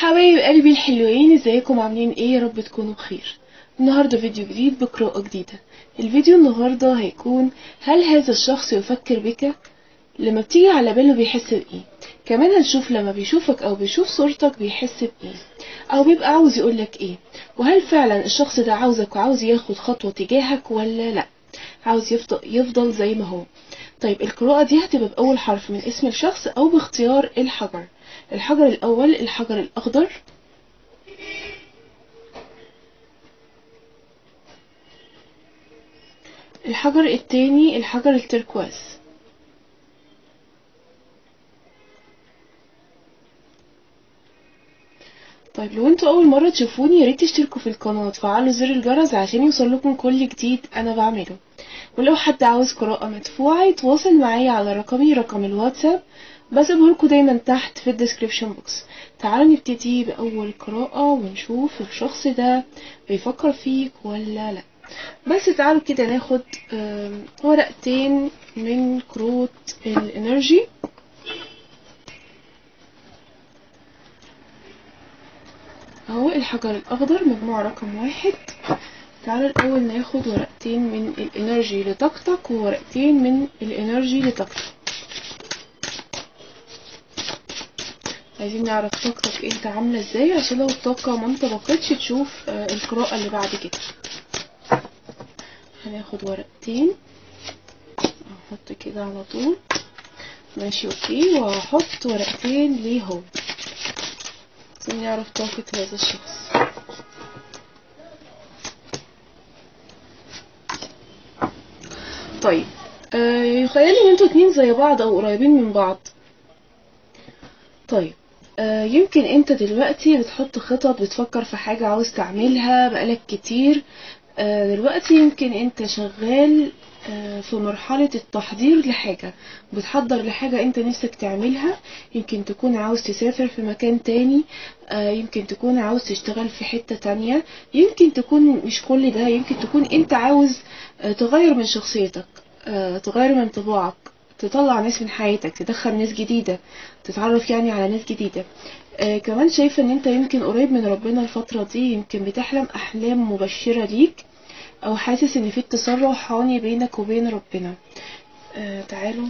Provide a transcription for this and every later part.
حبايب قلبي الحلوين ازيكم عاملين ايه يا رب تكونوا بخير النهارده فيديو جديد بقراءة جديدة الفيديو النهارده هيكون هل هذا الشخص يفكر بك لما بتيجي على باله بيحس بايه كمان هنشوف لما بيشوفك او بيشوف صورتك بيحس بايه او بيبقى عاوز يقولك ايه وهل فعلا الشخص ده عاوزك وعاوز ياخد خطوة تجاهك ولا لا عاوز يفضل, يفضل زي ما هو طيب القراءة دي هتبقى بأول حرف من اسم الشخص أو باختيار الحجر الحجر الأول الحجر الأخضر الحجر التاني الحجر التركواز طيب لو انتوا اول مرة تشوفوني ياريت تشتركوا في القناة وتفعلوا زر الجرس عشان يوصلكم كل جديد انا بعمله ولو حد عاوز قراءة مدفوعة يتواصل معايا على رقمي رقم الواتساب بسيبهولكوا دايما تحت في الديسكريبشن بوكس تعالوا نبتدي بأول قراءة ونشوف الشخص ده بيفكر فيك ولا لا بس تعالوا كده ناخد ورقتين من كروت الانرجي اهو الحجر الاخضر مجموعة رقم واحد تعالوا الاول ناخد ورقتين من الانرجي لطاقتك وورقتين من الانرجي لطاقتك عايزين نعرف طاقتك انت عاملة ازاي عشان لو الطاقة ما انطبقتش تشوف القراءة اللي بعد كده هناخد ورقتين احط كده على طول ماشي اوكي وهحط ورقتين ليه هو عايزين نعرف طاقة هذا الشخص طيب آه يخيلوا ان انتوا اتنين زي بعض او قريبين من بعض طيب آه يمكن انت دلوقتي بتحط خطط بتفكر في حاجة عاوز تعملها بقالك كتير آه دلوقتي يمكن انت شغال آه في مرحلة التحضير لحاجة بتحضر لحاجة انت نفسك تعملها يمكن تكون عاوز تسافر في مكان تاني يمكن تكون عاوز تشتغل في حتة تانية يمكن تكون مش كل ده يمكن تكون انت عاوز تغير من شخصيتك تغير من طباعك تطلع ناس من حياتك تدخل ناس جديدة تتعرف يعني على ناس جديدة آه كمان شايفة ان انت يمكن قريب من ربنا الفترة دي يمكن بتحلم احلام مبشرة ليك او حاسس ان في اتصال روحاني بينك وبين ربنا آه تعالوا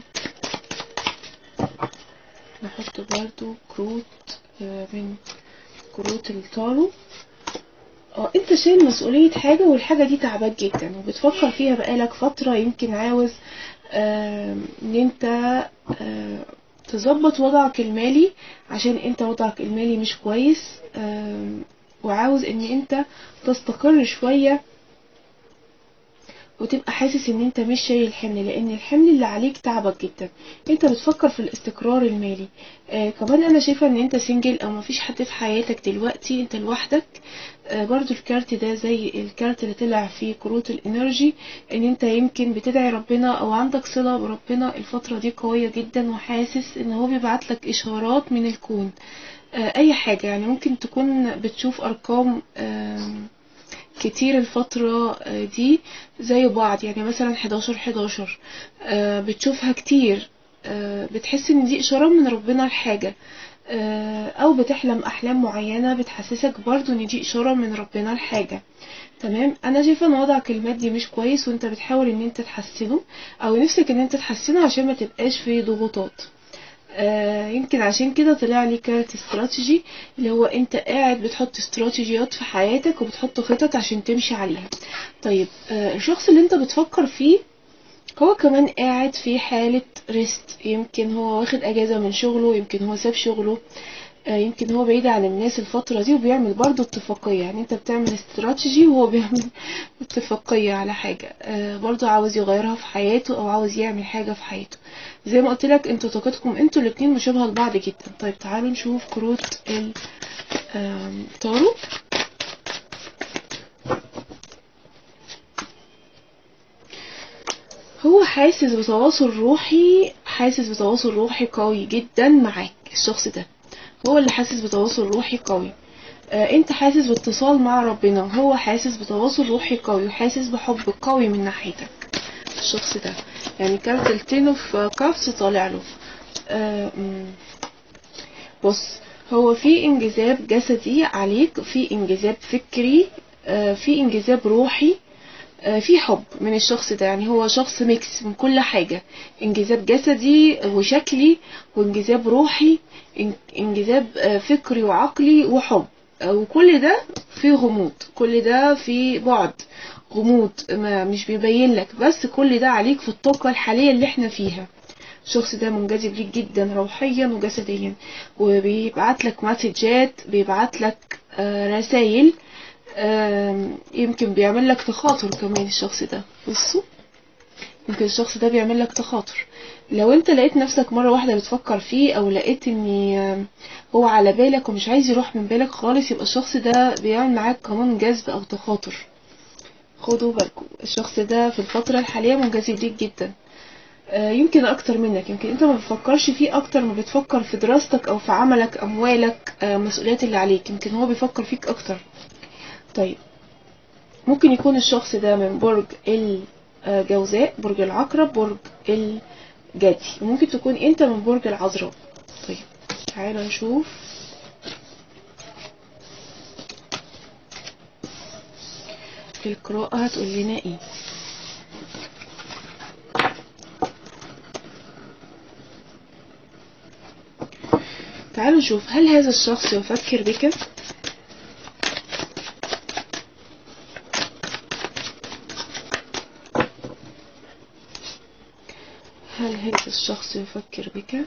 نحط برضو كروت آه من كروت التارو اه انت شايل مسؤولية حاجة والحاجة دي تعبك جدا وبتفكر فيها بقالك فترة يمكن عاوز آه ان انت آه تظبط وضعك المالي عشان انت وضعك المالي مش كويس آه وعاوز ان انت تستقر شوية وتبقى حاسس ان انت مش شايل الحمل لان الحمل اللي عليك تعبك جدا انت بتفكر في الاستقرار المالي آه كمان انا شايفه ان انت سنجل او مفيش حد في حياتك دلوقتي انت لوحدك آه برضو الكارت ده زي الكارت اللي طلع فيه كروت الانرجي ان انت يمكن بتدعي ربنا او عندك صله بربنا الفتره دي قويه جدا وحاسس ان هو بيبعت لك اشارات من الكون آه اي حاجه يعني ممكن تكون بتشوف ارقام آه كتير الفترة دي زي بعض يعني مثلا 11 11 بتشوفها كتير بتحس ان دي اشارة من ربنا لحاجة او بتحلم احلام معينة بتحسسك برضو ان دي اشارة من ربنا لحاجة تمام انا شايفه ان وضعك المادي مش كويس وانت بتحاول ان انت تحسنه او نفسك ان انت تحسنه عشان ما تبقاش في ضغوطات آه يمكن عشان كده طلع لي كارت استراتيجي اللي هو انت قاعد بتحط استراتيجيات في حياتك وبتحط خطط عشان تمشي عليها طيب آه الشخص اللي انت بتفكر فيه هو كمان قاعد في حالة ريست يمكن هو واخد اجازة من شغله يمكن هو ساب شغله آه يمكن هو بعيد عن الناس الفترة دي وبيعمل برضو اتفاقية يعني انت بتعمل استراتيجي وهو بيعمل اتفاقية على حاجة برضو عاوز يغيرها في حياته او عاوز يعمل حاجة في حياته زي ما قلت لك انتوا طاقتكم انتوا الاتنين مشابهة لبعض جدا طيب تعالوا نشوف كروت التارو هو حاسس بتواصل روحي حاسس بتواصل روحي قوي جدا معاك الشخص ده هو اللي حاسس بتواصل روحي قوي آه انت حاسس باتصال مع ربنا هو حاسس بتواصل روحي قوي وحاسس بحب قوي من ناحيتك الشخص ده يعني كارت التين اوف كافس طالع له آه بص هو في انجذاب جسدي عليك في انجذاب فكري آه، في انجذاب روحي آه، في حب من الشخص ده يعني هو شخص ميكس من كل حاجة انجذاب جسدي وشكلي وانجذاب روحي ان- انجذاب آه، فكري وعقلي وحب آه، وكل ده فيه غموض كل ده فيه بعد غموض ما مش بيبين لك بس كل ده عليك في الطاقة الحالية اللي احنا فيها الشخص ده منجذب ليك جدا روحيا وجسديا وبيبعت لك مسجات بيبعت لك رسائل يمكن بيعمل لك تخاطر كمان الشخص ده بصوا يمكن الشخص ده بيعمل لك تخاطر لو انت لقيت نفسك مرة واحدة بتفكر فيه او لقيت ان آم، هو على بالك ومش عايز يروح من بالك خالص يبقى الشخص ده بيعمل معاك قانون جذب او تخاطر خدوا بالكم الشخص ده في الفترة الحالية منجذب ليك جدا آه، يمكن اكتر منك يمكن انت ما بتفكرش فيه اكتر ما بتفكر في دراستك او في عملك اموالك آه، مسؤوليات اللي عليك يمكن هو بيفكر فيك اكتر طيب ممكن يكون الشخص ده من برج الجوزاء برج العقرب برج الجدي وممكن تكون انت من برج العذراء طيب تعالى نشوف القراءة هتقول لنا ايه تعالوا نشوف هل هذا الشخص يفكر بك هل هذا الشخص يفكر بك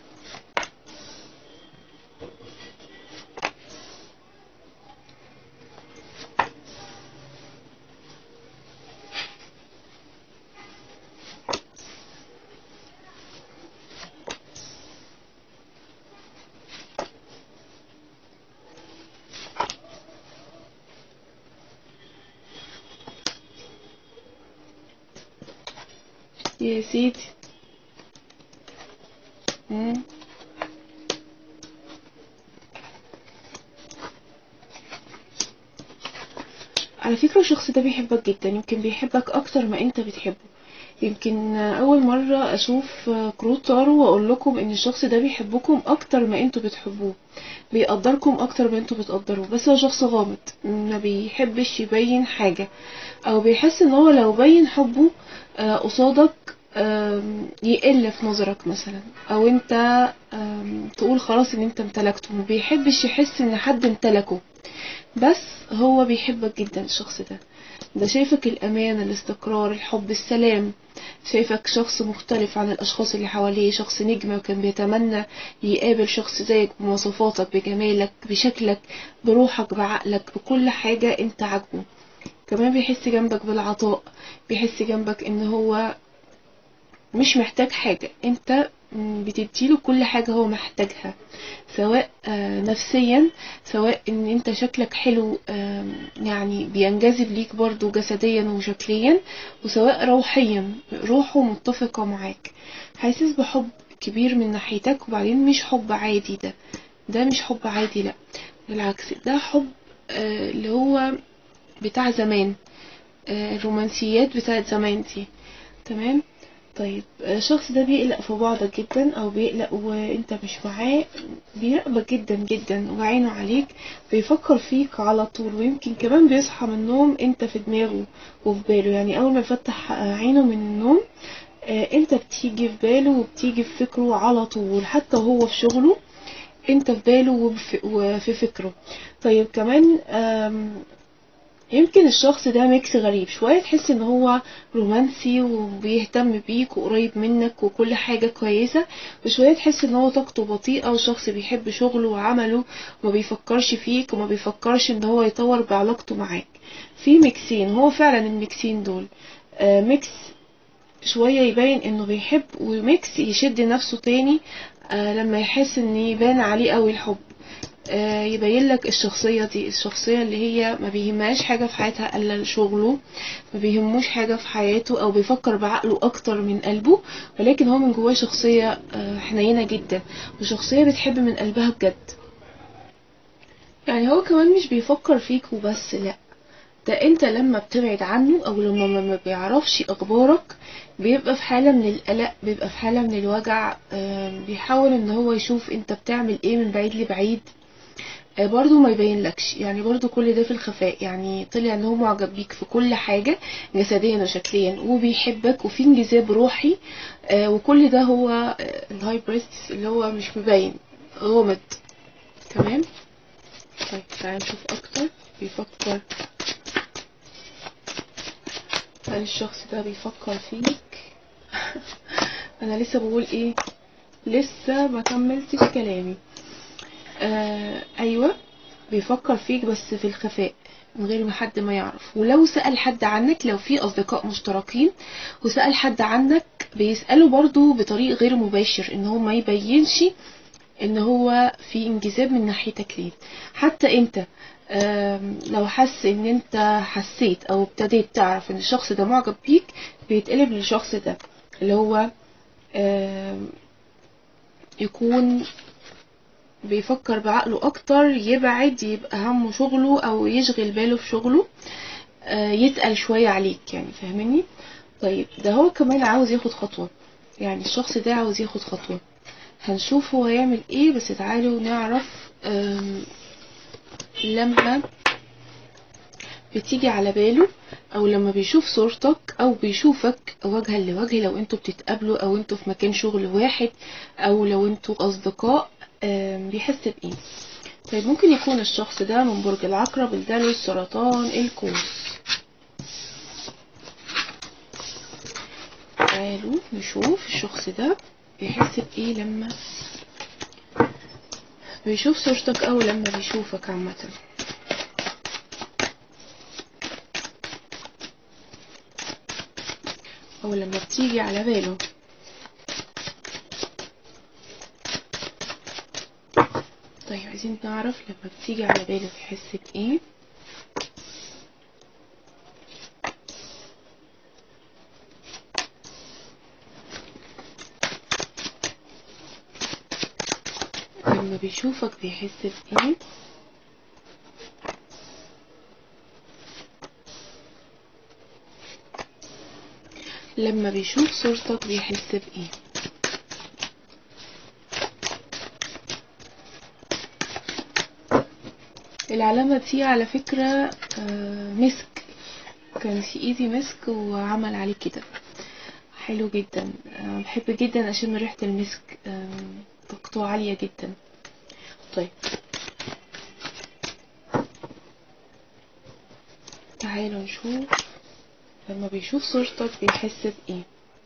يا سيدي مم. على فكرة الشخص ده بيحبك جدا يمكن بيحبك أكتر ما أنت بتحبه يمكن أول مرة أشوف كروت تارو وأقول لكم إن الشخص ده بيحبكم أكتر ما أنتوا بتحبوه بيقدركم أكتر ما أنتوا بتقدروه بس هو شخص غامض ما بيحبش يبين حاجة أو بيحس إن هو لو بين حبه آه، قصادك آم، يقل في نظرك مثلا او انت آم، تقول خلاص ان انت امتلكته ما بيحبش يحس ان حد امتلكه بس هو بيحبك جدا الشخص ده ده شايفك الامان الاستقرار الحب السلام شايفك شخص مختلف عن الاشخاص اللي حواليه شخص نجم وكان بيتمنى يقابل شخص زيك بمواصفاتك بجمالك بشكلك بروحك بعقلك بكل حاجة انت عاجبه كمان بيحس جنبك بالعطاء بيحس جنبك ان هو مش محتاج حاجة انت م، بتديله كل حاجة هو محتاجها سواء آه، نفسيا سواء ان انت شكلك حلو آم، يعني بينجذب ليك برضو جسديا وشكليا وسواء روحيا روحه متفقة معاك حاسس بحب كبير من ناحيتك وبعدين مش حب عادي ده ده مش حب عادي لا بالعكس ده حب آه، اللي هو بتاع زمان آه، الرومانسيات بتاعت زمان دي تمام طيب آه، الشخص ده بيقلق في بعضك جدا او بيقلق وانت مش معاه بيراقبك جدا جدا وعينه عليك بيفكر فيك على طول ويمكن كمان بيصحى من النوم انت في دماغه وفي باله يعني اول ما يفتح آه، عينه من النوم آه، انت بتيجي في باله وبتيجي في فكره على طول حتى وهو في شغله انت في باله وبف- وفي فكره طيب كمان آم، يمكن الشخص ده ميكس غريب شوية تحس ان هو رومانسي وبيهتم بيك وقريب منك وكل حاجة كويسة وشوية تحس ان هو طاقته بطيئة وشخص بيحب شغله وعمله وما بيفكرش فيك وما بيفكرش ان هو يطور بعلاقته معاك في ميكسين هو فعلا الميكسين دول آه، ميكس شوية يبين انه بيحب وميكس يشد نفسه تاني آه، لما يحس ان يبان عليه قوي الحب آه، يبين لك الشخصية دي الشخصية اللي هي ما بيهمهاش حاجة في حياتها إلا شغله ما بيهموش حاجة في حياته أو بيفكر بعقله أكتر من قلبه ولكن هو من جواه شخصية آه، حنينة جدا وشخصية بتحب من قلبها بجد يعني هو كمان مش بيفكر فيك وبس لأ ده انت لما بتبعد عنه او لما ما ما بيعرفش اخبارك بيبقى في حالة من القلق بيبقى في حالة من الوجع آم، بيحاول ان هو يشوف انت بتعمل ايه من بعيد لبعيد آه، برضو ما يبينلكش يعني برضو كل ده في الخفاء يعني طلع ان هو معجب بيك في كل حاجة جسديا وشكليا وبيحبك وفي انجذاب روحي آه، وكل ده هو آه، الهاي بريست اللي هو مش مبين غامض تمام طيب تعالى نشوف اكتر بيفكر هل الشخص ده بيفكر فيك انا لسه بقول ايه لسه ما كملتش كلامي آه ايوه بيفكر فيك بس في الخفاء من غير ما حد ما يعرف ولو سأل حد عنك لو في أصدقاء مشتركين وسأل حد عنك بيسأله برضو بطريق غير مباشر ان هو ما يبينش ان هو في انجذاب من ناحيتك ليه حتى انت آم، لو حس ان انت حسيت او ابتديت تعرف ان الشخص ده معجب بيك بيتقلب للشخص ده اللي هو آم، يكون بيفكر بعقله اكتر يبعد يبقى همه شغله او يشغل باله في شغله آه، يتقل شوية عليك يعني فاهمني طيب ده هو كمان عاوز ياخد خطوة يعني الشخص ده عاوز ياخد خطوة هنشوف هو يعمل ايه بس تعالوا نعرف آم، لما بتيجي على باله او لما بيشوف صورتك او بيشوفك وجها لوجه لو انتوا بتتقابلوا او انتوا في مكان شغل واحد او لو انتوا اصدقاء آم، بيحس بايه طيب ممكن يكون الشخص ده من برج العقرب الدلو السرطان القوس تعالوا نشوف الشخص ده بيحس بايه لما بيشوف صورتك او لما بيشوفك عامة او لما بتيجي على باله طيب عايزين نعرف لما بتيجي على باله بيحس بايه لما بيشوفك بيحس بايه لما بيشوف صورتك بيحس بايه العلامة دي على فكرة آه، مسك كان في ايدي مسك وعمل عليه كده حلو جدا آه، بحب جدا اشم ريحة المسك آه، طاقته عالية جدا طيب تعالوا نشوف لما بيشوف صورتك بيحس بإيه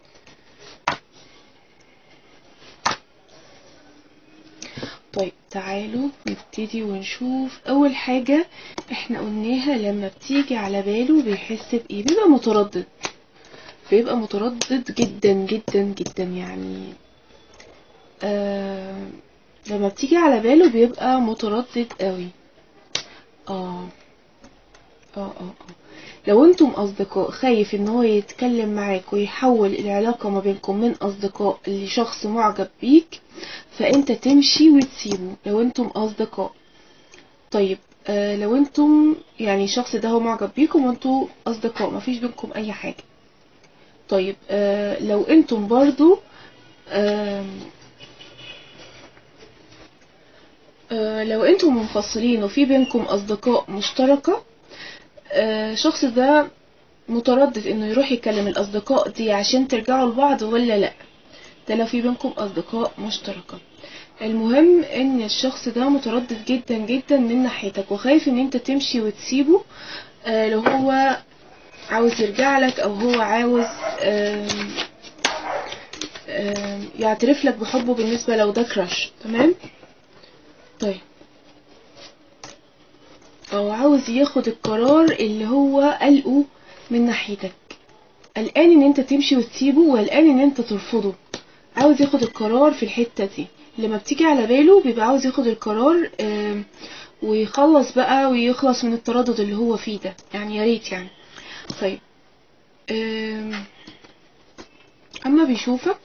طيب تعالوا نبتدي ونشوف أول حاجة احنا قلناها لما بتيجي على باله بيحس بإيه بيبقى متردد بيبقى متردد جدا جدا جدا يعني آه لما بتيجي على باله بيبقى متردد قوي اه اه اه اه لو انتم اصدقاء خايف ان هو يتكلم معاك ويحول العلاقة ما بينكم من اصدقاء لشخص معجب بيك فانت تمشي وتسيبه لو انتم اصدقاء طيب آه لو انتم يعني الشخص ده هو معجب بيكم وانتم اصدقاء مفيش بينكم اي حاجة طيب آه لو انتم برضو آه آه لو انتم منفصلين وفي بينكم اصدقاء مشتركة آه، الشخص ده متردد انه يروح يكلم الاصدقاء دي عشان ترجعوا لبعض ولا لا ده لو في بينكم اصدقاء مشتركة المهم ان الشخص ده متردد جدا جدا من ناحيتك وخايف ان انت تمشي وتسيبه آه، لو هو عاوز يرجع لك او هو عاوز آم، آم، يعترف لك بحبه بالنسبة لو ده كراش تمام طيب او عاوز ياخد القرار اللي هو قلقه من ناحيتك قلقان ان انت تمشي وتسيبه وقلقان ان انت ترفضه عاوز ياخد القرار في الحتة دي لما بتيجي على باله بيبقى عاوز ياخد القرار آم، ويخلص بقى ويخلص من التردد اللي هو فيه ده يعني يا ريت يعني طيب آم، اما بيشوفك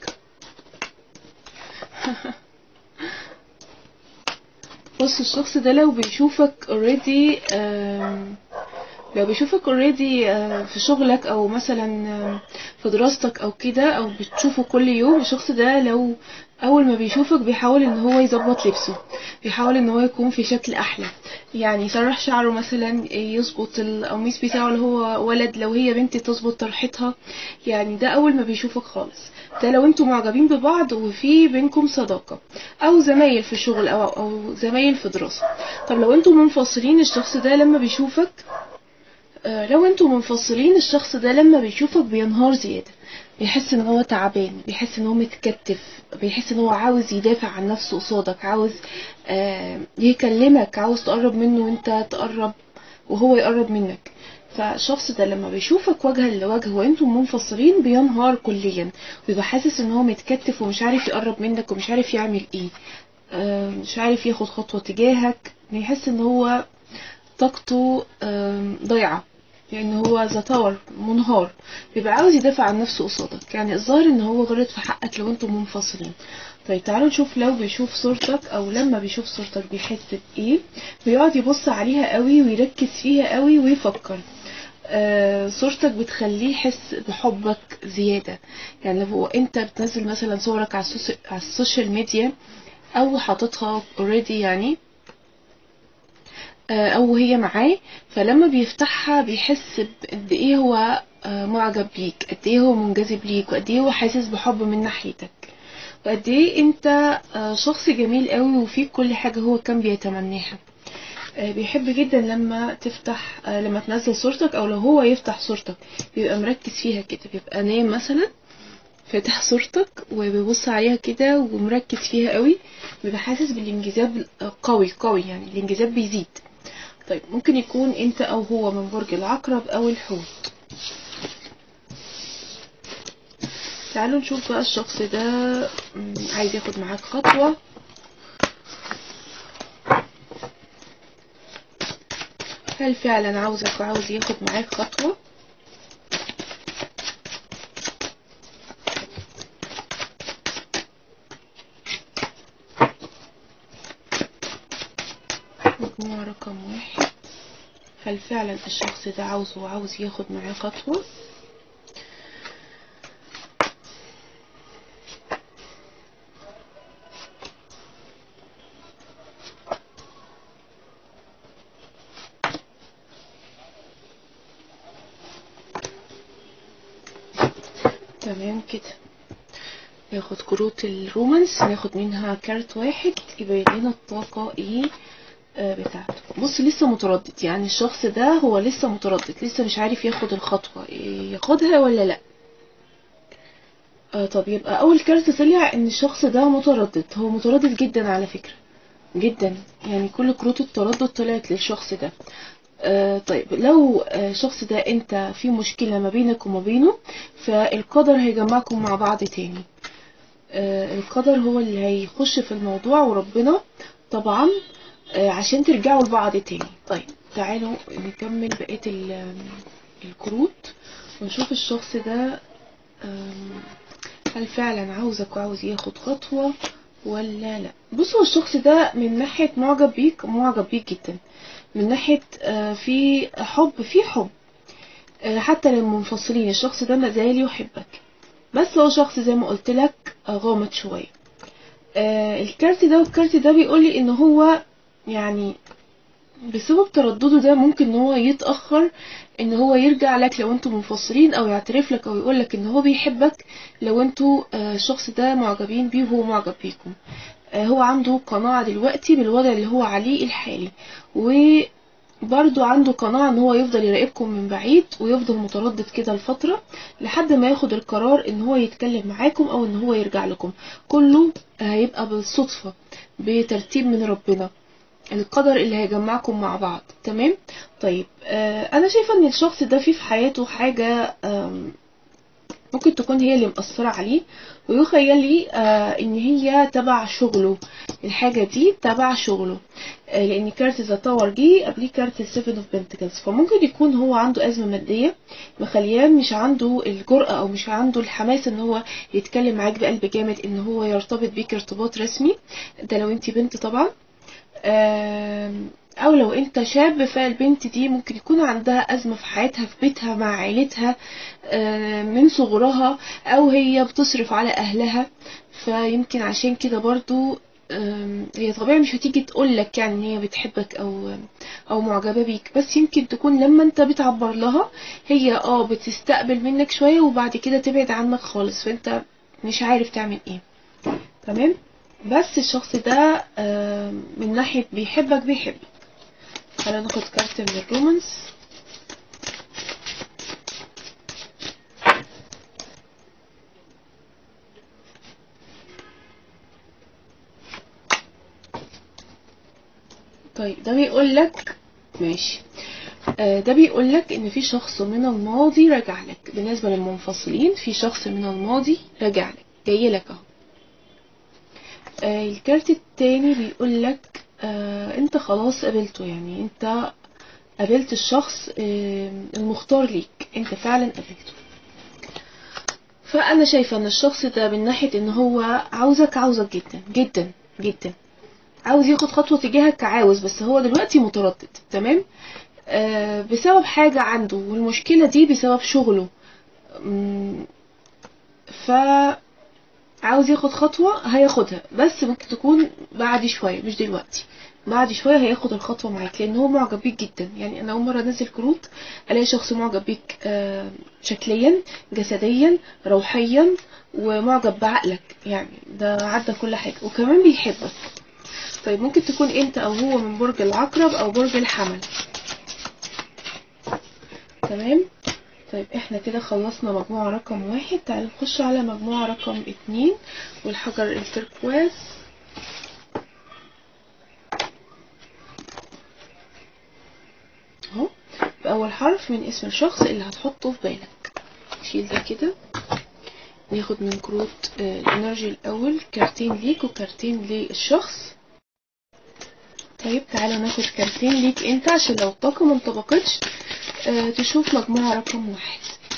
بص الشخص ده لو بيشوفك اوريدي لو بيشوفك اوريدي في شغلك او مثلا آم، في دراستك او كده او بتشوفه كل يوم الشخص ده لو اول ما بيشوفك بيحاول ان هو يظبط لبسه بيحاول ان هو يكون في شكل احلى يعني يسرح شعره مثلا يظبط القميص بتاعه اللي هو ولد لو هي بنت تظبط طرحتها يعني ده اول ما بيشوفك خالص ده لو انتوا معجبين ببعض وفي بينكم صداقة او زمايل في شغل او او زمايل في دراسة طب لو انتوا منفصلين الشخص ده لما بيشوفك آه، لو انتوا منفصلين الشخص ده لما بيشوفك بينهار زيادة بيحس ان هو تعبان بيحس ان هو متكتف بيحس ان هو عاوز يدافع عن نفسه قصادك عاوز آه، يكلمك عاوز تقرب منه وانت تقرب وهو يقرب منك فالشخص ده لما بيشوفك وجها لوجه وانتم منفصلين بينهار كليا بيبقى حاسس ان هو متكتف ومش عارف يقرب منك ومش عارف يعمل ايه آه، مش عارف ياخد خطوة تجاهك بيحس ان هو طاقته آم، ضايعة يعني هو ذا تاور منهار بيبقى عاوز يدافع عن نفسه قصادك يعني الظاهر ان هو غلط في حقك لو انتم منفصلين طيب تعالوا نشوف لو بيشوف صورتك او لما بيشوف صورتك بيحس بايه بيقعد يبص عليها قوي ويركز فيها قوي ويفكر آه صورتك بتخليه يحس بحبك زيادة يعني لو انت بتنزل مثلا صورك على السوس- على السوشيال ميديا او حاططها اوريدي يعني آه، او هي معاه فلما بيفتحها بيحس بقد ايه هو آه، معجب بيك قد ايه هو منجذب ليك وقد ايه هو حاسس بحب من ناحيتك وقد ايه انت آه، شخص جميل قوي وفيك كل حاجة هو كان بيتمناها آه، بيحب جدا لما تفتح آه، لما تنزل صورتك او لو هو يفتح صورتك بيبقى مركز فيها كده بيبقى نايم مثلا فاتح صورتك وبيبص عليها كده ومركز فيها قوي بيبقى حاسس بالانجذاب قوي قوي يعني الانجذاب بيزيد طيب ممكن يكون انت او هو من برج العقرب او الحوت تعالوا نشوف بقى الشخص ده مم، عايز ياخد معاك خطوة هل فعلا عاوزك وعاوز ياخد معاك خطوة مجموعة رقم واحد هل فعلا الشخص ده عاوزه وعاوز ياخد معاه خطوة تمام كده ناخد كروت الرومانس ناخد منها كارت واحد يبين لنا الطاقة ايه آه، بتاعته بص لسه متردد يعني الشخص ده هو لسه متردد لسه مش عارف ياخد الخطوة إيه، ياخدها ولا لا آه طب يبقى اول كارت طلع ان الشخص ده متردد هو متردد جدا على فكرة جدا يعني كل كروت التردد طلعت للشخص ده آه طيب لو آه، الشخص ده انت في مشكلة ما بينك وما بينه فالقدر هيجمعكم مع بعض تاني آه، القدر هو اللي هيخش في الموضوع وربنا طبعا آه، عشان ترجعوا لبعض تاني طيب تعالوا نكمل بقية ال- الكروت ونشوف الشخص ده آم، هل فعلا عاوزك وعاوز ياخد خطوة ولا لا بصوا الشخص ده من ناحية معجب بيك معجب بيك جدا من ناحية آه، في حب في حب آه، حتى لما منفصلين الشخص ده مازال يحبك بس هو شخص زي ما قلت لك آه، غامض شوية آه، الكارت ده والكارت ده بيقول لي ان هو يعني بسبب تردده ده ممكن ان هو يتأخر ان هو يرجع لك لو انتوا منفصلين او يعترف لك او يقول لك ان هو بيحبك لو انتوا آه، الشخص ده معجبين بيه وهو معجب بيكم آه، هو عنده قناعة دلوقتي بالوضع اللي هو عليه الحالي وبرضه عنده قناعة ان هو يفضل يراقبكم من بعيد ويفضل متردد كده لفترة لحد ما ياخد القرار ان هو يتكلم معاكم او ان هو يرجع لكم كله هيبقى بالصدفة بترتيب من ربنا القدر اللي هيجمعكم مع بعض تمام طيب آه انا شايفه ان الشخص ده فيه في حياته حاجه آم، ممكن تكون هي اللي مأثرة عليه ويخيل لي آه ان هي تبع شغله الحاجة دي تبع شغله آه لان كارت ذا تاور جه قبليه كارت السيفن اوف بنتكلز فممكن يكون هو عنده ازمة مادية مخلياه مش عنده الجرأة او مش عنده الحماس ان هو يتكلم معاك بقلب جامد ان هو يرتبط بيك ارتباط رسمي ده لو انتي بنت طبعا آم، او لو انت شاب فالبنت دي ممكن يكون عندها ازمة في حياتها في بيتها مع عيلتها آه، من صغرها او هي بتصرف على اهلها فيمكن عشان كده برضو آم، هي طبيعي مش هتيجي تقولك يعني ان هي بتحبك او او معجبة بيك بس يمكن تكون لما انت بتعبر لها هي اه بتستقبل منك شوية وبعد كده تبعد عنك خالص فانت مش عارف تعمل ايه تمام بس الشخص ده آم، من ناحية بيحبك بيحبك خلينا ناخد كارت من الرومانس طيب ده بيقول لك ماشي آه، ده بيقول لك ان في شخص من الماضي راجع لك بالنسبه للمنفصلين في شخص من الماضي راجع لك جاي لك اهو آه، الكارت التاني بيقول لك آه، انت خلاص قابلته يعني انت قابلت الشخص آه، المختار ليك انت فعلا قابلته فانا شايفه ان الشخص ده من ناحيه ان هو عاوزك عاوزك جدا جدا جدا عاوز ياخد خطوه تجاهك عاوز بس هو دلوقتي متردد تمام آه بسبب حاجه عنده والمشكله دي بسبب شغله مم، ف عاوز ياخد خطوة هياخدها بس ممكن تكون بعد شوية مش دلوقتي بعد شوية هياخد الخطوة معاك لأن هو معجب بيك جدا يعني أنا أول مرة أنزل كروت ألاقي شخص معجب بيك آه، شكليا جسديا روحيا ومعجب بعقلك يعني ده عدى كل حاجة وكمان بيحبك طيب ممكن تكون أنت أو هو من برج العقرب أو برج الحمل تمام طيب احنا كده خلصنا مجموعة رقم واحد تعالوا نخش على مجموعة رقم اتنين والحجر التركواز اهو بأول حرف من اسم الشخص اللي هتحطه في بالك شيل ده كده ناخد من كروت آه، الانرجي الاول كارتين ليك وكارتين للشخص طيب تعالى ناخد كارتين ليك انت عشان لو الطاقة ما انطبقتش آه، تشوف مجموعة رقم واحد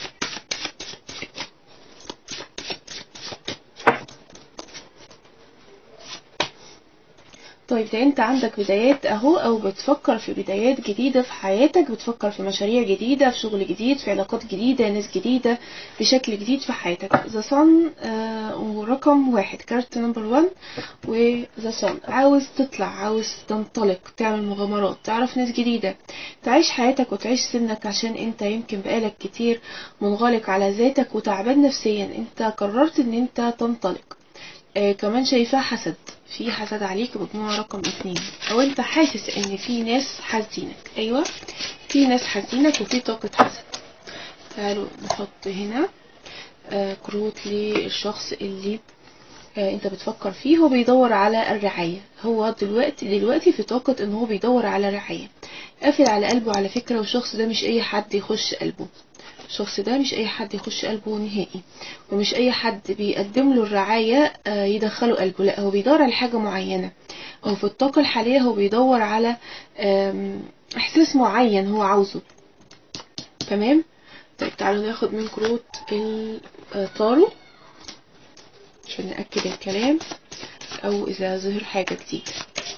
طيب ده انت عندك بدايات اهو او بتفكر في بدايات جديدة في حياتك بتفكر في مشاريع جديدة في شغل جديد في علاقات جديدة ناس جديدة بشكل جديد في حياتك ذا صن ورقم واحد كارت نمبر 1 وذا صن عاوز تطلع عاوز تنطلق تعمل مغامرات تعرف ناس جديدة تعيش حياتك وتعيش سنك عشان انت يمكن بقالك كتير منغلق على ذاتك وتعبان نفسيا انت قررت ان انت تنطلق آه كمان شايفاه حسد في حسد عليك مجموعة رقم اتنين او انت حاسس ان في ناس حاسدينك ايوه في ناس حاسدينك وفي طاقة حسد تعالوا نحط هنا آه كروت للشخص اللي آه انت بتفكر فيه هو بيدور على الرعاية هو دلوقتي دلوقتي في طاقة ان هو بيدور على رعاية قافل على قلبه على فكرة والشخص ده مش اي حد يخش قلبه الشخص ده مش اي حد يخش قلبه نهائي ومش اي حد بيقدم له الرعاية آه، يدخله قلبه لا هو بيدور على حاجة معينة هو في الطاقة الحالية هو بيدور على آم، احساس معين هو عاوزه تمام طيب تعالوا ناخد من كروت الطارو عشان نأكد الكلام او اذا ظهر حاجة جديدة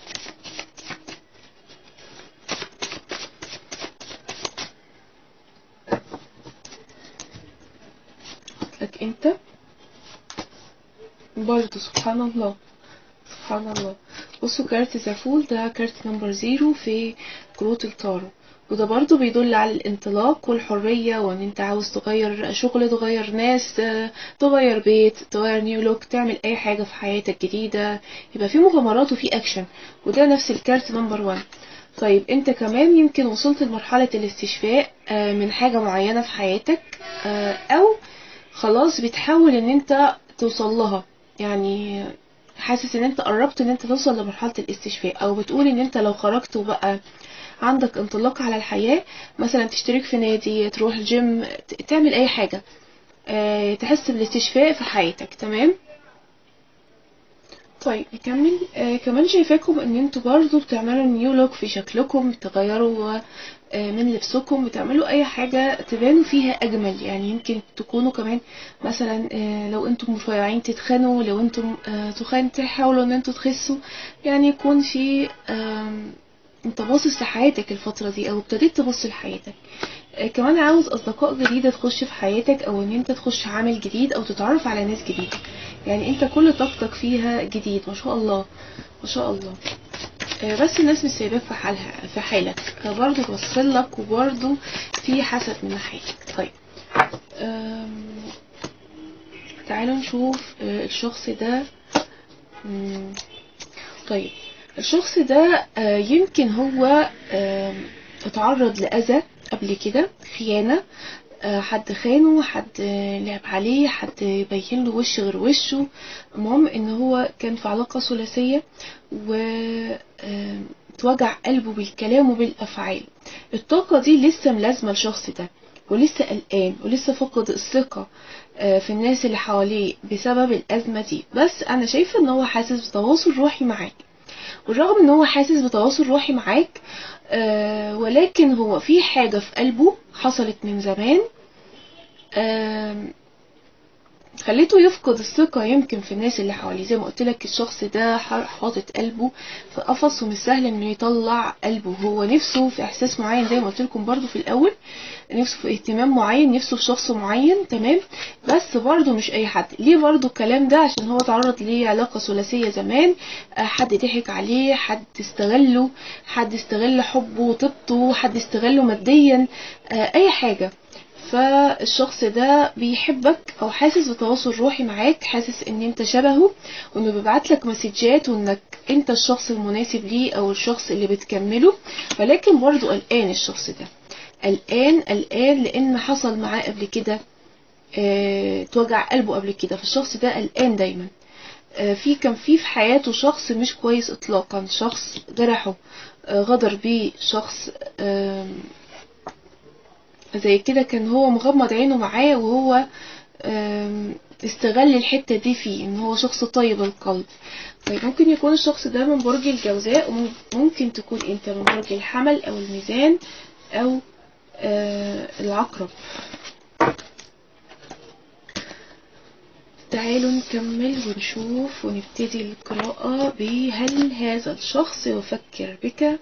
لك انت برضه سبحان الله سبحان الله بصوا كارت زفول ده كارت نمبر زيرو في كروت التارو وده برضه بيدل على الانطلاق والحرية وان انت عاوز تغير شغل تغير ناس آه، تغير بيت تغير نيو لوك تعمل اي حاجة في حياتك جديدة يبقى في مغامرات وفي اكشن وده نفس الكارت نمبر وان طيب انت كمان يمكن وصلت لمرحلة الاستشفاء آه، من حاجة معينة في حياتك آه، او خلاص بتحاول ان انت توصل لها يعني حاسس ان انت قربت ان انت توصل لمرحلة الاستشفاء او بتقول ان انت لو خرجت وبقى عندك انطلاق على الحياة مثلا تشترك في نادي تروح الجيم ت- تعمل اي حاجة آه، تحس بالاستشفاء في حياتك تمام طيب نكمل آه كمان شايفاكم ان انتوا برضو بتعملوا نيو لوك في شكلكم بتغيروا آه من لبسكم بتعملوا اي حاجة تبانوا فيها اجمل يعني يمكن تكونوا كمان مثلا آه لو انتم رفيعين تتخنوا لو انتم آه تخان تحاولوا ان انتوا تخسوا يعني يكون في آم، انت باصص لحياتك الفترة دي او ابتديت تبص لحياتك آه، كمان عاوز اصدقاء جديدة تخش في حياتك او ان انت تخش عامل جديد او تتعرف على ناس جديدة يعني انت كل طاقتك فيها جديد ما شاء الله ما شاء الله آه، بس الناس مش سايباك في حالها في حالك آه، برضه توصلك وبرضه في حسد من ناحيتك طيب آم، تعالوا نشوف آه، الشخص ده مم، طيب الشخص ده آه، يمكن هو آم، اتعرض لأذى قبل كده خيانة آه، حد خانه حد آه، لعب عليه حد بين له وش غير وشه المهم ان هو كان في علاقة ثلاثية و آم، اتوجع قلبه بالكلام وبالافعال الطاقة دي لسه ملازمة الشخص ده ولسه قلقان ولسه فقد الثقة آه، في الناس اللي حواليه بسبب الأزمة دي بس أنا شايفة إن هو حاسس بتواصل روحي معاك والرغم إن هو حاسس بتواصل روحي معاك آه، ولكن هو في حاجة في قلبه حصلت من زمان آم، خليته يفقد الثقة يمكن في الناس اللي حواليه زي ما قلت لك الشخص ده ح- حاطط قلبه في قفص ومش سهل انه يطلع قلبه هو نفسه في احساس معين زي ما قلت لكم برضو في الاول نفسه في اهتمام معين نفسه في شخص معين تمام بس برضو مش اي حد ليه برضو الكلام ده عشان هو تعرض لعلاقة ثلاثية زمان آه، حد ضحك عليه حد استغله حد استغل حبه وطيبته حد استغله ماديا آه، اي حاجة فالشخص ده بيحبك او حاسس بتواصل روحي معاك حاسس ان انت شبهه وانه بيبعت لك مسجات وانك انت الشخص المناسب ليه او الشخص اللي بتكمله ولكن برضو قلقان الشخص ده قلقان قلقان لان حصل معاه قبل كده اه توجع قلبه قبل كده فالشخص ده قلقان دايما آه، في كان في في حياته شخص مش كويس اطلاقا شخص جرحه آه، غدر بيه شخص آم، زي كده كان هو مغمض عينه معاه وهو آم، استغل الحتة دي فيه ان هو شخص طيب القلب طيب ممكن يكون الشخص ده من برج الجوزاء وممكن تكون انت من برج الحمل او الميزان او آه، العقرب تعالوا نكمل ونشوف ونبتدي القراءة بهل هذا الشخص يفكر بك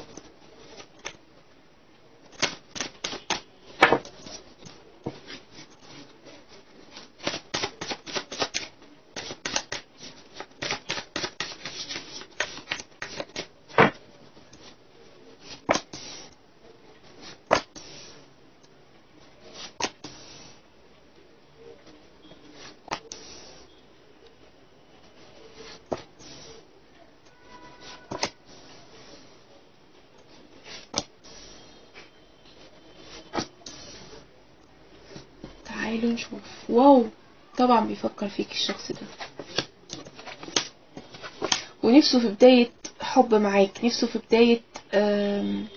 تعالوا نشوف واو طبعا بيفكر فيك الشخص ده ونفسه في بداية حب معاك نفسه في بداية آم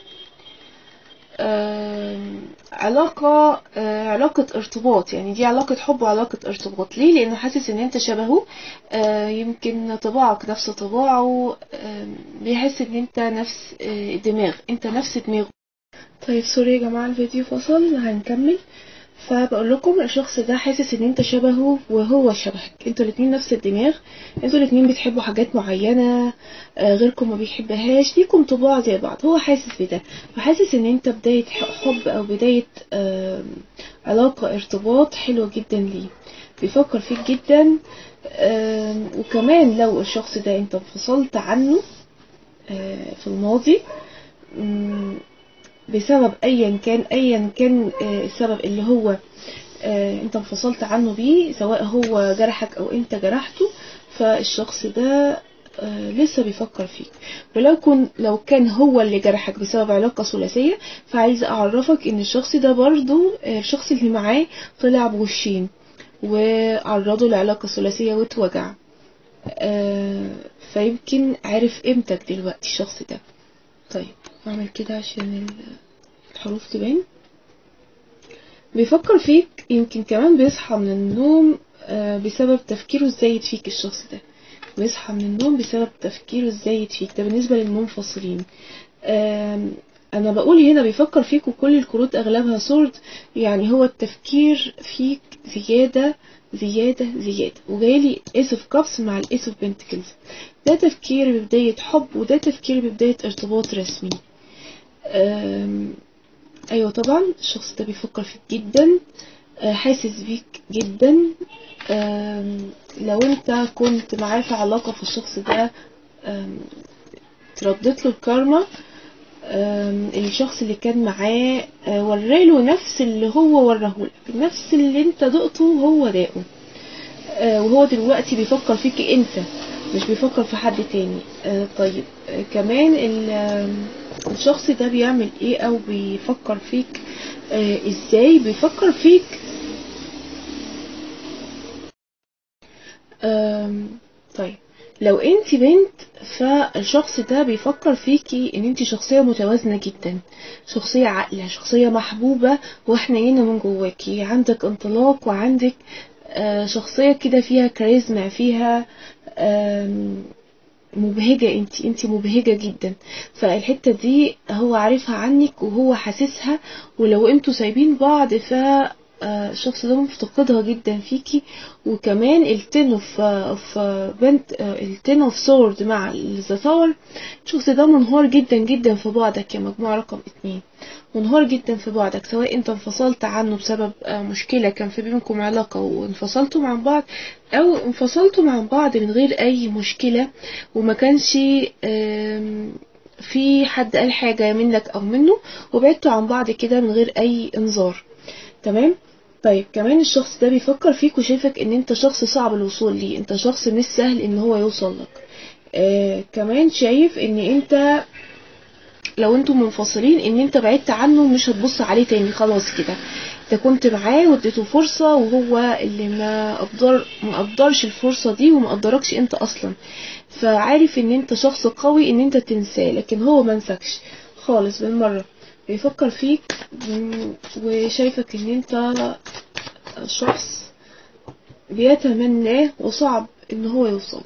آم علاقة آه، علاقة ارتباط يعني دي علاقة حب وعلاقة ارتباط ليه لانه حاسس ان انت شبهه آه، يمكن طباعك نفس طباعه آم، بيحس ان انت نفس آه، دماغ انت نفس دماغه طيب سوري يا جماعة الفيديو فصل هنكمل فبقول لكم الشخص ده حاسس ان انت شبهه وهو شبهك انتوا الاتنين نفس الدماغ انتوا الاتنين بتحبوا حاجات معينة آه، غيركم ما بيحبهاش ليكم طباع زي بعض هو حاسس بده فحاسس ان انت بداية ح- حب او بداية آم، علاقة ارتباط حلوة جدا ليه بيفكر فيك جدا آم، وكمان لو الشخص ده انت انفصلت عنه آه، في الماضي مم، بسبب ايا كان ايا كان آه، السبب اللي هو آه، انت انفصلت عنه بيه سواء هو جرحك او انت جرحته فالشخص ده آه، لسه بيفكر فيك ولو كن لو كان هو اللي جرحك بسبب علاقة ثلاثية فعايزة اعرفك ان الشخص ده برضو آه، الشخص اللي معاه طلع بوشين وعرضه لعلاقة ثلاثية واتوجع آه، فيمكن عارف قيمتك دلوقتي الشخص ده طيب اعمل كده عشان ال- الحروف تبان بيفكر فيك يمكن كمان بيصحى من النوم آه، بسبب تفكيره الزايد فيك الشخص ده بيصحى من النوم بسبب تفكيره الزايد فيك ده بالنسبة للمنفصلين آم، انا بقول هنا بيفكر فيك وكل الكروت اغلبها سورد يعني هو التفكير فيك زيادة زيادة زيادة وجايلي ايس اوف كابس مع الايس اوف بنتكلز ده تفكير ببداية حب وده تفكير ببداية ارتباط رسمي أم، ايوه طبعا الشخص ده بيفكر فيك جدا أه، حاسس بيك جدا أم، لو انت كنت معاه في علاقة في الشخص ده أم، تردت له الكارما أم، الشخص اللي كان معاه أه، وراله نفس اللي هو وراهولك نفس اللي انت دقته هو داقه أه، وهو دلوقتي بيفكر فيك انت مش بيفكر في حد تاني أه، طيب أه، كمان ال- آم، الشخص ده بيعمل ايه او بيفكر فيك أه، ازاي بيفكر فيك أم، طيب لو انت بنت فالشخص ده بيفكر فيكي ان انت شخصية متوازنة جدا شخصية عاقلة شخصية محبوبة وحنينة من جواكي عندك انطلاق وعندك آه، شخصية كده فيها كاريزما فيها آم، مبهجة انت انت مبهجة جدا فالحتة دي هو عارفها عنك وهو حاسسها ولو انتوا سايبين بعض ف آه، الشخص ده مفتقدها جدا فيكي وكمان التن اوف اوف بنت التن اوف سورد مع الزفاور الشخص ده منهار جدا جدا في بعدك يا مجموعة رقم اتنين منهار جدا في بعدك سواء انت انفصلت عنه بسبب آه، مشكلة كان في بينكم علاقة وانفصلتوا عن بعض او انفصلتوا عن بعض من غير اي مشكلة وما كانش آم، في حد قال حاجة منك او منه وبعدتوا عن بعض كده من غير اي انذار تمام طيب كمان الشخص ده بيفكر فيك وشايفك ان انت شخص صعب الوصول ليه انت شخص مش سهل ان هو يوصل لك آه كمان شايف ان انت لو انتوا منفصلين ان انت بعدت عنه مش هتبص عليه تاني خلاص كده انت كنت معاه واديته فرصة وهو اللي ما قدر ما قدرش الفرصة دي وما قدركش انت اصلا فعارف ان انت شخص قوي ان انت تنساه لكن هو ما نساكش خالص بالمرة بيفكر فيك م- وشايفك ان انت شخص بيتمناه وصعب ان هو يوصل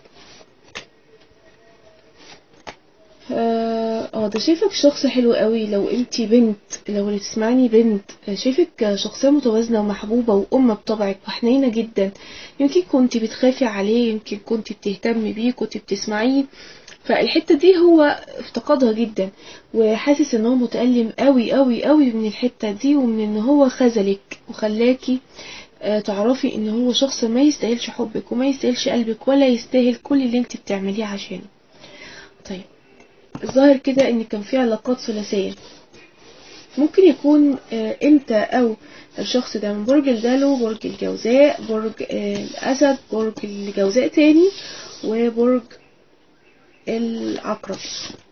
اه آه، ده شايفك شخص حلو قوي لو انتي بنت لو اللي تسمعني بنت آه، شايفك شخصية متوازنة ومحبوبة وأم بطبعك وحنينة جدا يمكن كنتي بتخافي عليه يمكن كنتي بتهتمي بيه كنتي بتسمعيه فالحتة دي هو افتقدها جدا وحاسس ان هو متألم قوي قوي قوي من الحتة دي ومن ان هو خذلك وخلاكي آه، تعرفي ان هو شخص ما يستاهلش حبك وما يستاهلش قلبك ولا يستاهل كل اللي انت بتعمليه عشانه طيب الظاهر كده ان كان في علاقات ثلاثية ممكن يكون آه، انت او الشخص ده من برج الدلو برج الجوزاء برج آه، الاسد برج الجوزاء تاني وبرج العقرب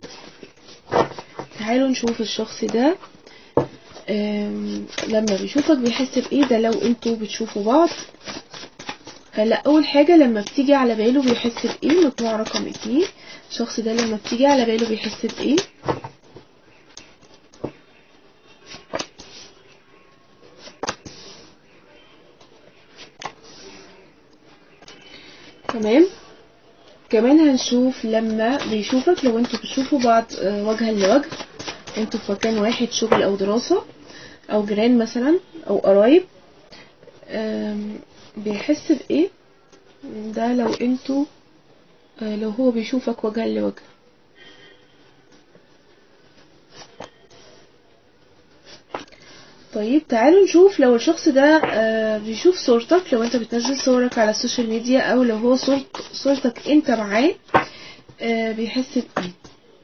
تعالوا نشوف الشخص ده آم، لما بيشوفك بيحس بايه ده لو انتوا بتشوفوا بعض هلا اول حاجة لما بتيجي على باله بيحس بايه مجموعة رقم اتنين الشخص ده لما بتيجي على باله بيحس بايه تمام كمان هنشوف لما بيشوفك لو انتوا بتشوفوا بعض آه، وجها لوجه انتوا في مكان واحد شغل او دراسة او جيران مثلا او قرايب آم، بيحس بايه ده لو انتوا آه، لو هو بيشوفك وجها لوجه طيب تعالوا نشوف لو الشخص ده آه، بيشوف صورتك لو انت بتنزل صورك على السوشيال ميديا او لو هو صورت صورتك انت معاه آه، بيحس بايه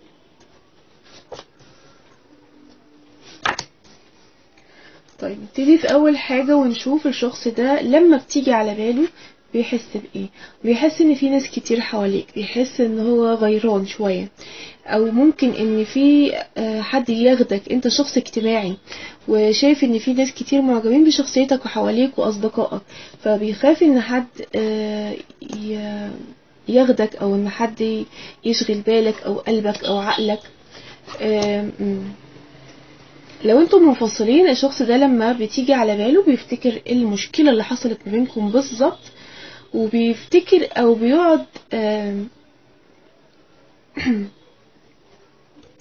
طيب نبتدي في اول حاجة ونشوف الشخص ده لما بتيجي على باله بيحس بايه بيحس ان في ناس كتير حواليك بيحس ان هو غيران شوية او ممكن ان في آه، حد ياخدك انت شخص اجتماعي وشايف ان في ناس كتير معجبين بشخصيتك وحواليك واصدقائك فبيخاف ان حد آه، ي- ياخدك او ان حد يشغل بالك او قلبك او عقلك آم، م. لو انتم منفصلين الشخص ده لما بتيجي على باله بيفتكر المشكلة اللي حصلت ما بينكم بالظبط وبيفتكر او بيقعد آم،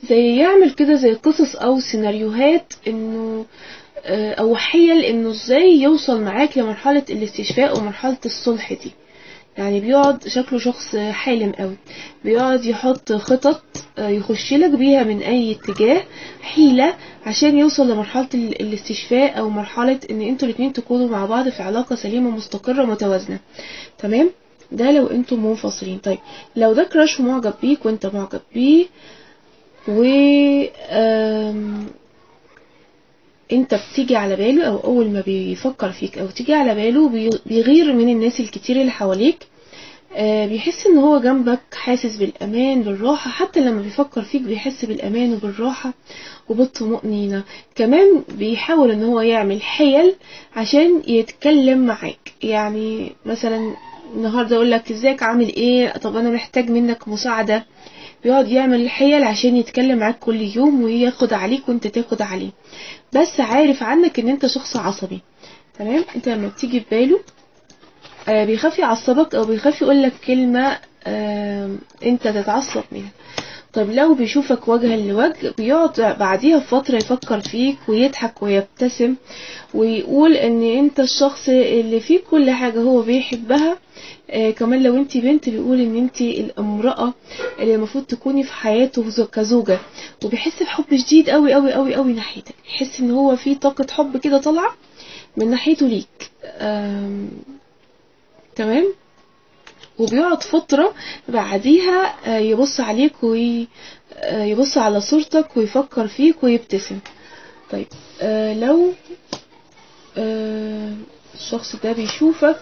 زي يعمل كده زي قصص او سيناريوهات انه آه، او حيل انه ازاي يوصل معاك لمرحلة الاستشفاء ومرحلة الصلح دي يعني بيقعد شكله شخص حالم قوي بيقعد يحط خطط آه، يخش لك بيها من اي اتجاه حيلة عشان يوصل لمرحلة ال- الاستشفاء او مرحلة ان انتوا الاتنين تكونوا مع بعض في علاقة سليمة مستقرة متوازنة تمام ده لو انتوا منفصلين طيب لو ده كراش معجب بيك وانت معجب بيه و آم، انت بتيجي على باله او اول ما بيفكر فيك او تيجي على باله بي- بيغير من الناس الكتير اللي حواليك آه، بيحس ان هو جنبك حاسس بالامان بالراحة حتى لما بيفكر فيك بيحس بالامان وبالراحة وبالطمأنينة كمان بيحاول ان هو يعمل حيل عشان يتكلم معاك يعني مثلا النهاردة يقول لك ازيك عامل ايه طب انا محتاج منك مساعدة بيقعد يعمل حيل عشان يتكلم معاك كل يوم وياخد عليك وانت تاخد عليه بس عارف عنك ان انت شخص عصبي تمام انت لما بتيجي في باله آه، بيخاف يعصبك او بيخاف يقولك كلمة آه، انت تتعصب منها طب لو بيشوفك وجها لوجه بيقعد بعديها بفترة يفكر فيك ويضحك ويبتسم ويقول ان انت الشخص اللي فيه كل حاجة هو بيحبها آه كمان لو انت بنت بيقول ان انت الامرأة اللي المفروض تكوني في حياته زو- كزوجة وبيحس بحب شديد قوي قوي قوي قوي ناحيتك يحس ان هو في طاقة حب كده طالعة من ناحيته ليك آم، تمام وبيقعد فترة بعديها آه، يبص عليك ويبص على صورتك ويفكر فيك ويبتسم طيب آه، لو آه، الشخص ده بيشوفك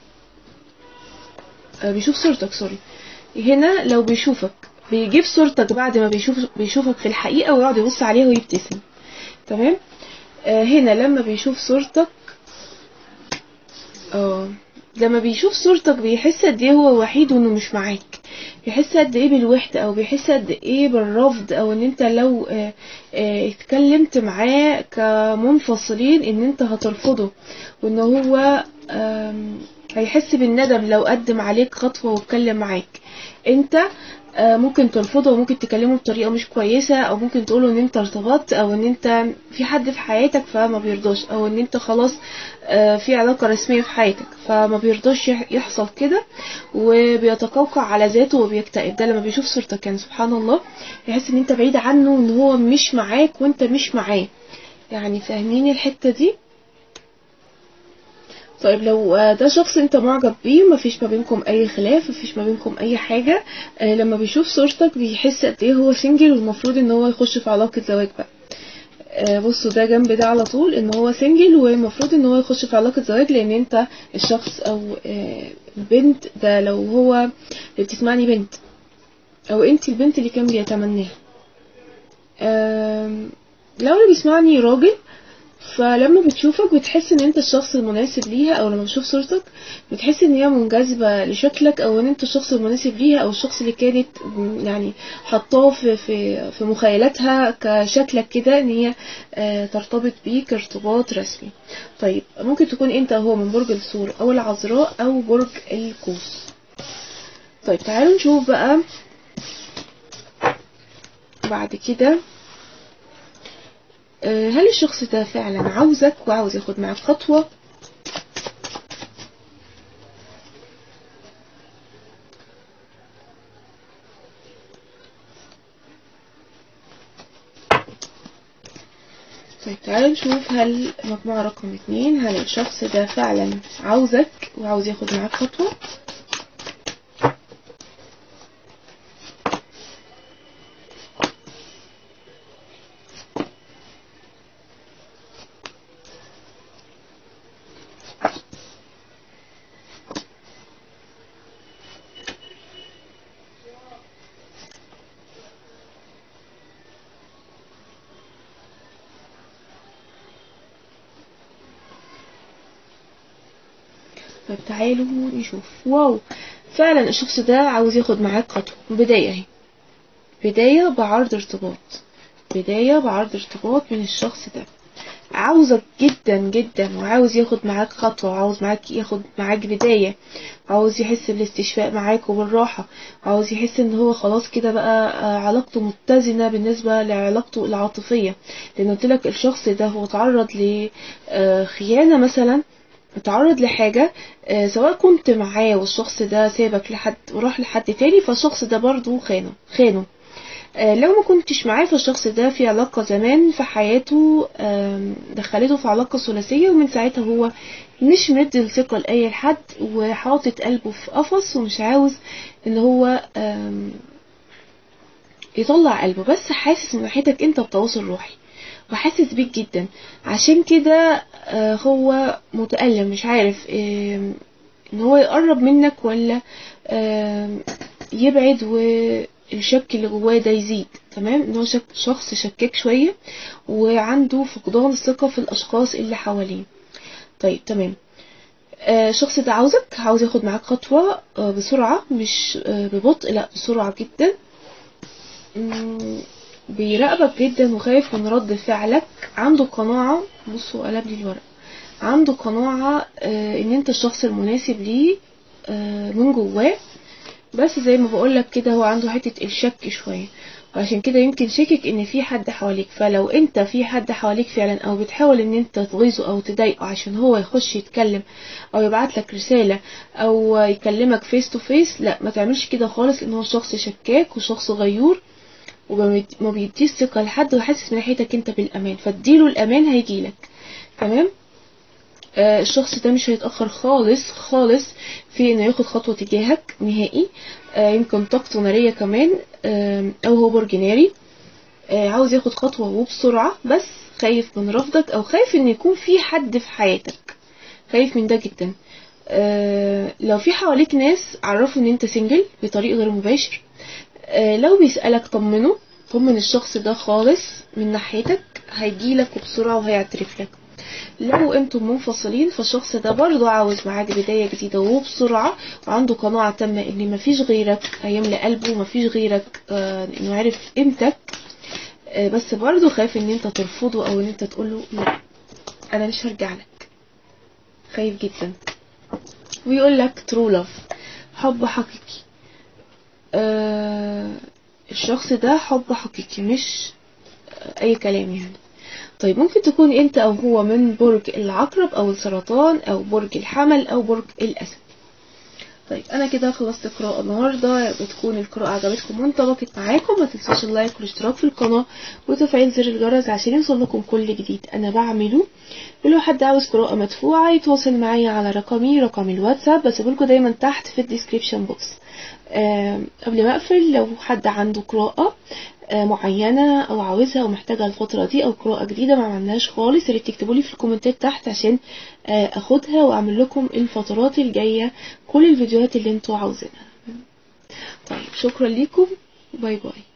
آه، بيشوف صورتك سوري هنا لو بيشوفك بيجيب صورتك بعد ما بيشوف بيشوفك في الحقيقة ويقعد يبص عليها ويبتسم تمام آه، هنا لما بيشوف صورتك اه لما بيشوف صورتك بيحس قد ايه هو وحيد وانه مش معاك بيحس قد ايه بالوحدة او بيحس قد ايه بالرفض او ان انت لو آه، آه، اتكلمت معاه كمنفصلين ان انت هترفضه وان هو آم، هيحس بالندم لو قدم عليك خطوة واتكلم معاك انت آه، ممكن ترفضه وممكن تكلمه بطريقة مش كويسة او ممكن تقوله ان انت ارتبطت او ان انت في حد في حياتك فما بيرضاش او ان انت خلاص آه، في علاقة رسمية في حياتك فما بيرضاش يح- يحصل كده وبيتقوقع على ذاته وبيكتئب ده لما بيشوف صورتك يعني سبحان الله يحس ان انت بعيد عنه وان هو مش معاك وانت مش معاه يعني فاهمين الحتة دي طيب لو آه، ده شخص انت معجب بيه ومفيش ما بينكم اي خلاف مفيش ما بينكم اي حاجة آه، لما بيشوف صورتك بيحس قد ايه هو سنجل والمفروض ان هو يخش في علاقة زواج بقى آه، بصوا ده جنب ده على طول ان هو سنجل والمفروض ان هو يخش في علاقة زواج لان انت الشخص او آه، البنت ده لو هو اللي بتسمعني بنت او انت البنت اللي كان بيتمناها آم، لو اللي بيسمعني راجل فلما بتشوفك بتحس ان انت الشخص المناسب ليها او لما بتشوف صورتك بتحس ان هي منجذبة لشكلك او ان انت الشخص المناسب ليها او الشخص اللي كانت م- يعني حطاه في في في مخيلاتها كشكلك كده ان هي آه، ترتبط بيك ارتباط رسمي طيب ممكن تكون انت هو من برج الثور او العذراء او برج القوس طيب تعالوا نشوف بقى بعد كده آه، هل الشخص ده فعلا عاوزك وعاوز ياخد معاك خطوة طيب تعالوا نشوف هل مجموعة رقم اتنين هل الشخص ده فعلا عاوزك وعاوز ياخد معاك خطوة طيب تعالوا نشوف واو فعلا الشخص ده عاوز ياخد معاك خطوة بداية اهي بداية بعرض ارتباط بداية بعرض ارتباط من الشخص ده عاوزك جدا جدا وعاوز ياخد معاك خطوة وعاوز معاك ياخد معاك بداية عاوز يحس بالاستشفاء معاك وبالراحة عاوز يحس ان هو خلاص كده بقى آه، علاقته متزنة بالنسبة لعلاقته العاطفية لان قلت لك الشخص ده هو تعرض لخيانة مثلا اتعرض لحاجة آه، سواء كنت معاه والشخص ده سابك لحد وراح لحد تاني فالشخص ده برضو خانه خانه آه، لو ما كنتش معاه فالشخص ده في علاقة زمان في حياته آم، دخلته في علاقة ثلاثية ومن ساعتها هو مش مدي الثقة لأي حد وحاطط قلبه في قفص ومش عاوز ان هو آم، يطلع قلبه بس حاسس من ناحيتك انت بتواصل روحي وحاسس بيك جدا عشان كده آه، هو متألم مش عارف آم، ان هو يقرب منك ولا آم، يبعد والشك اللي جواه ده يزيد تمام ان هو شك شخص شكاك شوية وعنده فقدان الثقة في الاشخاص اللي حواليه طيب تمام آه، الشخص ده عاوزك عاوز ياخد معاك خطوة آه، بسرعة مش آه، ببطء لا بسرعة جدا مم، بيراقبك جدا وخايف من رد فعلك عنده قناعة بصوا قلب لي الورق عنده قناعة آه، ان انت الشخص المناسب ليه آه، من جواه بس زي ما بقولك كده هو عنده حتة الشك شوية وعشان كده يمكن شكك ان في حد حواليك فلو انت في حد حواليك فعلا او بتحاول ان انت تغيظه او تضايقه عشان هو يخش يتكلم او يبعت لك رسالة او يكلمك فيس تو فيس لا ما تعملش كده خالص لان هو شخص شكاك وشخص غيور وما بيديش ثقة لحد وحاسس من ناحيتك انت بالامان فاديله الامان هيجيلك تمام آه، الشخص ده مش هيتأخر خالص خالص في انه ياخد خطوة تجاهك نهائي آه، يمكن طاقته نارية كمان آم، او هو برج ناري آه، عاوز ياخد خطوة وبسرعة بس خايف من رفضك او خايف ان يكون في حد في حياتك خايف من ده جدا آه، لو في حواليك ناس عرفوا ان انت سنجل بطريق غير مباشر آه، لو بيسألك طمنه طمن الشخص ده خالص من ناحيتك هيجيلك وبسرعة وهيعترف لك لو انتم منفصلين فالشخص ده برضه عاوز معاك بداية جديدة وبسرعة وعنده قناعة تامة ان مفيش غيرك هيملى قلبه ومفيش غيرك آه، انه عارف قيمتك آه، بس برضه خايف ان انت ترفضه او ان انت تقوله لا انا مش هرجع لك خايف جدا ويقول لك ترو لاف حب حقيقي آه الشخص ده حب حقيقي مش اي كلام يعني طيب ممكن تكون انت او هو من برج العقرب او السرطان او برج الحمل او برج الاسد طيب انا كده خلصت قراءة النهاردة بتكون القراءة عجبتكم وانطبقت معاكم ما تنسوش اللايك والاشتراك في القناة وتفعيل زر الجرس عشان يوصل لكم كل جديد انا بعمله ولو حد عاوز قراءة مدفوعة يتواصل معايا على رقمي رقم الواتساب بسيبلكوا دايما تحت في الديسكريبشن بوكس آم، قبل ما اقفل لو حد عنده قراءة آه، معينة او عاوزها او محتاجها الفترة دي او قراءة جديدة ما عملناش خالص يا ريت تكتبوا لي في الكومنتات تحت عشان آه، اخدها واعمل لكم الفترات الجاية كل الفيديوهات اللي انتوا عاوزينها طيب شكرا ليكم باي باي